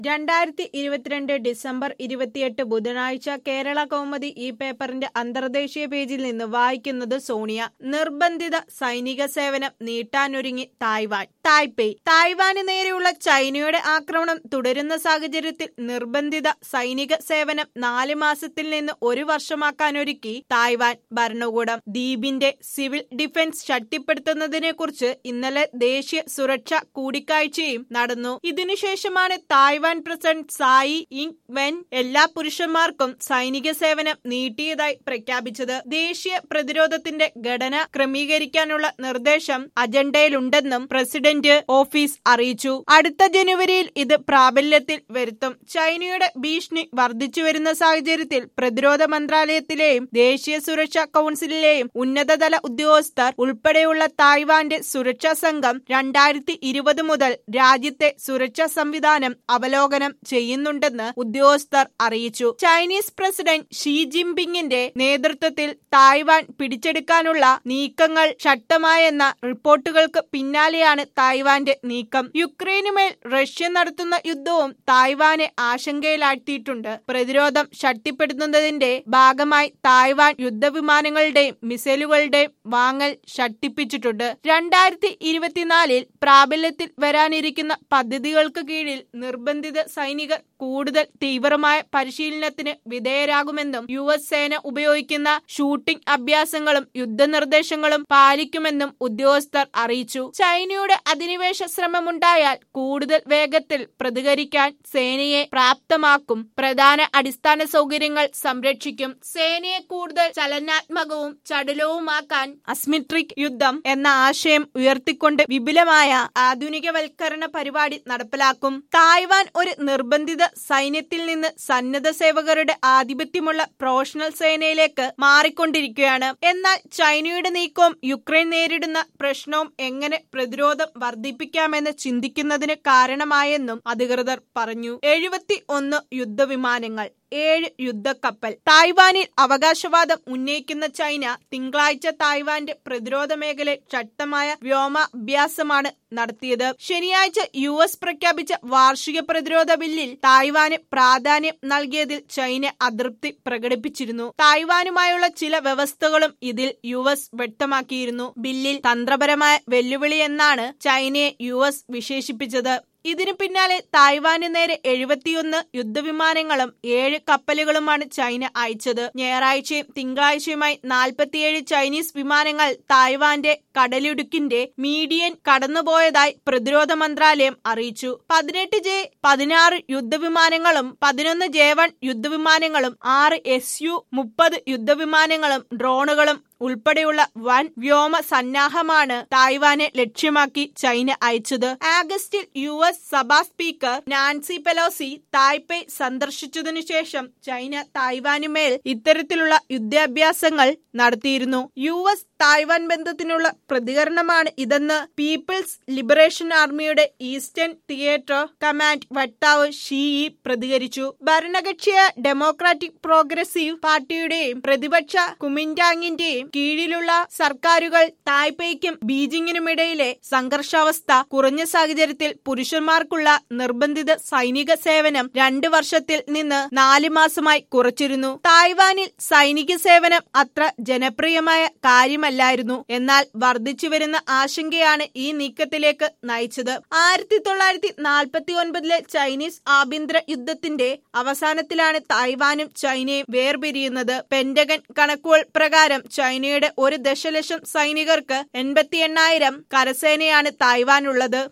രണ്ടായിരത്തി ഇരുപത്തിരണ്ട് ഡിസംബർ ഇരുപത്തിയെട്ട് ബുധനാഴ്ച കേരള കൗമുദി ഈ പേപ്പറിന്റെ അന്തർദേശീയ പേജിൽ നിന്ന് വായിക്കുന്നത് സോണിയ നിർബന്ധിത സൈനിക സേവനം നീട്ടാനൊരുങ്ങി തായ്വാൻ തായ്പേയ് തായ്വാന് നേരെയുള്ള ചൈനയുടെ ആക്രമണം തുടരുന്ന സാഹചര്യത്തിൽ നിർബന്ധിത സൈനിക സേവനം നാല് മാസത്തിൽ നിന്ന് ഒരു വർഷമാക്കാനൊരുക്കി തായ്വാൻ ഭരണകൂടം ദ്വീപിന്റെ സിവിൽ ഡിഫൻസ് ശക്തിപ്പെടുത്തുന്നതിനെക്കുറിച്ച് ഇന്നലെ ദേശീയ സുരക്ഷാ കൂടിക്കാഴ്ചയും നടന്നു ഇതിനുശേഷമാണ് തായ്വാൻ പ്രസിഡന്റ് സായി ഇങ് വെൻ എല്ലാ പുരുഷന്മാർക്കും സൈനിക സേവനം നീട്ടിയതായി പ്രഖ്യാപിച്ചത് ദേശീയ പ്രതിരോധത്തിന്റെ ഘടന ക്രമീകരിക്കാനുള്ള നിർദ്ദേശം അജണ്ടയിലുണ്ടെന്നും പ്രസിഡന്റ് ഓഫീസ് അറിയിച്ചു അടുത്ത ജനുവരിയിൽ ഇത് പ്രാബല്യത്തിൽ വരുത്തും ചൈനയുടെ ഭീഷണി വർദ്ധിച്ചുവരുന്ന സാഹചര്യത്തിൽ പ്രതിരോധ മന്ത്രാലയത്തിലെയും ദേശീയ സുരക്ഷാ കൌൺസിലിലെയും ഉന്നതതല ഉദ്യോഗസ്ഥർ ഉൾപ്പെടെയുള്ള തായ്വാന്റെ സുരക്ഷാ സംഘം രണ്ടായിരത്തി ഇരുപത് മുതൽ രാജ്യത്തെ സുരക്ഷാ സംവിധാനം അവലോകനം ചെയ്യുന്നുണ്ടെന്ന് ഉദ്യോഗസ്ഥർ അറിയിച്ചു ചൈനീസ് പ്രസിഡന്റ് ഷീ ജിൻപിങ്ങിന്റെ നേതൃത്വത്തിൽ തായ്വാൻ പിടിച്ചെടുക്കാനുള്ള നീക്കങ്ങൾ ശക്തമായെന്ന റിപ്പോർട്ടുകൾക്ക് പിന്നാലെയാണ് തായ്വാന്റെ നീക്കം യുക്രൈനുമേൽ റഷ്യ നടത്തുന്ന യുദ്ധവും തായ്വാനെ ആശങ്കയിലാഴ്ത്തിയിട്ടുണ്ട് പ്രതിരോധം ശക്തിപ്പെടുത്തുന്നതിന്റെ ഭാഗമായി തായ്വാൻ യുദ്ധവിമാനങ്ങളുടെയും മിസൈലുകളുടെയും വാങ്ങൽ ശക്തിപ്പിച്ചിട്ടുണ്ട് രണ്ടായിരത്തി ഇരുപത്തിനാലിൽ പ്രാബല്യത്തിൽ വരാനിരിക്കുന്ന പദ്ധതികൾക്ക് കീഴിൽ നിർബന്ധിത സൈനികർ കൂടുതൽ തീവ്രമായ പരിശീലനത്തിന് വിധേയരാകുമെന്നും യു എസ് സേന ഉപയോഗിക്കുന്ന ഷൂട്ടിംഗ് അഭ്യാസങ്ങളും യുദ്ധനിർദ്ദേശങ്ങളും പാലിക്കുമെന്നും ഉദ്യോഗസ്ഥർ അറിയിച്ചു ചൈനയുടെ അധിനിവേശ ശ്രമമുണ്ടായാൽ കൂടുതൽ വേഗത്തിൽ പ്രതികരിക്കാൻ സേനയെ പ്രാപ്തമാക്കും പ്രധാന അടിസ്ഥാന സൗകര്യങ്ങൾ സംരക്ഷിക്കും സേനയെ കൂടുതൽ ചലനാത്മകവും ചടുലവുമാക്കാൻ അസ്മിട്രിക് യുദ്ധം എന്ന ആശയം ഉയർത്തിക്കൊണ്ട് വിപുലമായ ആധുനികവൽക്കരണ പരിപാടി നടപ്പിലാക്കും തായ്വാൻ ഒരു നിർബന്ധിത സൈന്യത്തിൽ നിന്ന് സന്നദ്ധ സേവകരുടെ ആധിപത്യമുള്ള പ്രൊഫഷണൽ സേനയിലേക്ക് മാറിക്കൊണ്ടിരിക്കുകയാണ് എന്നാൽ ചൈനയുടെ നീക്കവും യുക്രൈൻ നേരിടുന്ന പ്രശ്നവും എങ്ങനെ പ്രതിരോധം വർദ്ധിപ്പിക്കാമെന്ന് ചിന്തിക്കുന്നതിന് കാരണമായെന്നും അധികൃതർ പറഞ്ഞു എഴുപത്തി ഒന്ന് യുദ്ധവിമാനങ്ങൾ ഏഴ് യുദ്ധക്കപ്പൽ തായ്വാനിൽ അവകാശവാദം ഉന്നയിക്കുന്ന ചൈന തിങ്കളാഴ്ച തായ്വാന്റെ പ്രതിരോധ മേഖലയിൽ ശക്തമായ വ്യോമാഭ്യാസമാണ് നടത്തിയത് ശനിയാഴ്ച യു എസ് പ്രഖ്യാപിച്ച വാർഷിക പ്രതിരോധ ബില്ലിൽ തായ്വാന് പ്രാധാന്യം നൽകിയതിൽ ചൈന അതൃപ്തി പ്രകടിപ്പിച്ചിരുന്നു തായ്വാനുമായുള്ള ചില വ്യവസ്ഥകളും ഇതിൽ യു എസ് വ്യക്തമാക്കിയിരുന്നു ബില്ലിൽ തന്ത്രപരമായ വെല്ലുവിളിയെന്നാണ് ചൈനയെ യു എസ് വിശേഷിപ്പിച്ചത് ഇതിനു പിന്നാലെ തായ്വാന് നേരെ എഴുപത്തിയൊന്ന് യുദ്ധവിമാനങ്ങളും ഏഴ് കപ്പലുകളുമാണ് ചൈന അയച്ചത് ഞായറാഴ്ചയും തിങ്കളാഴ്ചയുമായി നാൽപ്പത്തിയേഴ് ചൈനീസ് വിമാനങ്ങൾ തായ്വാന്റെ കടലിടുക്കിന്റെ മീഡിയൻ കടന്നുപോയതായി പ്രതിരോധ മന്ത്രാലയം അറിയിച്ചു പതിനെട്ട് ജെ പതിനാറ് യുദ്ധവിമാനങ്ങളും പതിനൊന്ന് ജെ വൺ യുദ്ധവിമാനങ്ങളും ആറ് എസ് യു മുപ്പത് യുദ്ധവിമാനങ്ങളും ഡ്രോണുകളും ഉൾപ്പെടെയുള്ള വൻ വ്യോമ സന്നാഹമാണ് തായ്വാനെ ലക്ഷ്യമാക്കി ചൈന അയച്ചത് ആഗസ്റ്റിൽ യു എസ് സഭാ സ്പീക്കർ നാൻസി പെലോസി തായ്പേയ് സന്ദർശിച്ചതിനു ശേഷം ചൈന തായ്വാനുമേൽ ഇത്തരത്തിലുള്ള യുദ്ധാഭ്യാസങ്ങൾ നടത്തിയിരുന്നു യു എസ് തായ്വാൻ ബന്ധത്തിനുള്ള പ്രതികരണമാണ് ഇതെന്ന് പീപ്പിൾസ് ലിബറേഷൻ ആർമിയുടെ ഈസ്റ്റേൺ തിയേറ്റർ കമാൻഡ് വക്താവ് ഷീയി പ്രതികരിച്ചു ഭരണകക്ഷിയായ ഡെമോക്രാറ്റിക് പ്രോഗ്രസീവ് പാർട്ടിയുടെയും പ്രതിപക്ഷ കുമിൻഡാങ്ങിന്റെയും കീഴിലുള്ള സർക്കാരുകൾ തായ്പേയ്ക്കും ബീജിംഗിനുമിടയിലെ സംഘർഷാവസ്ഥ കുറഞ്ഞ സാഹചര്യത്തിൽ പുരുഷന്മാർക്കുള്ള നിർബന്ധിത സൈനിക സേവനം രണ്ട് വർഷത്തിൽ നിന്ന് നാല് മാസമായി കുറച്ചിരുന്നു തായ്വാനിൽ സൈനിക സേവനം അത്ര ജനപ്രിയമായ കാര്യമല്ലായിരുന്നു എന്നാൽ വർദ്ധിച്ചുവരുന്ന ആശങ്കയാണ് ഈ നീക്കത്തിലേക്ക് നയിച്ചത് ആയിരത്തി തൊള്ളായിരത്തി നാൽപ്പത്തി ഒൻപതിലെ ചൈനീസ് ആഭ്യന്തര യുദ്ധത്തിന്റെ അവസാനത്തിലാണ് തായ്വാനും ചൈനയും വേർപിരിയുന്നത് പെന്റഗൺ കണക്കുകൾ പ്രകാരം ചൈനയുടെ ഒരു ദശലക്ഷം സൈനികർക്ക് എൺപത്തി എണ്ണായിരം കരസേനയാണ് തായ്വാനുള്ളത്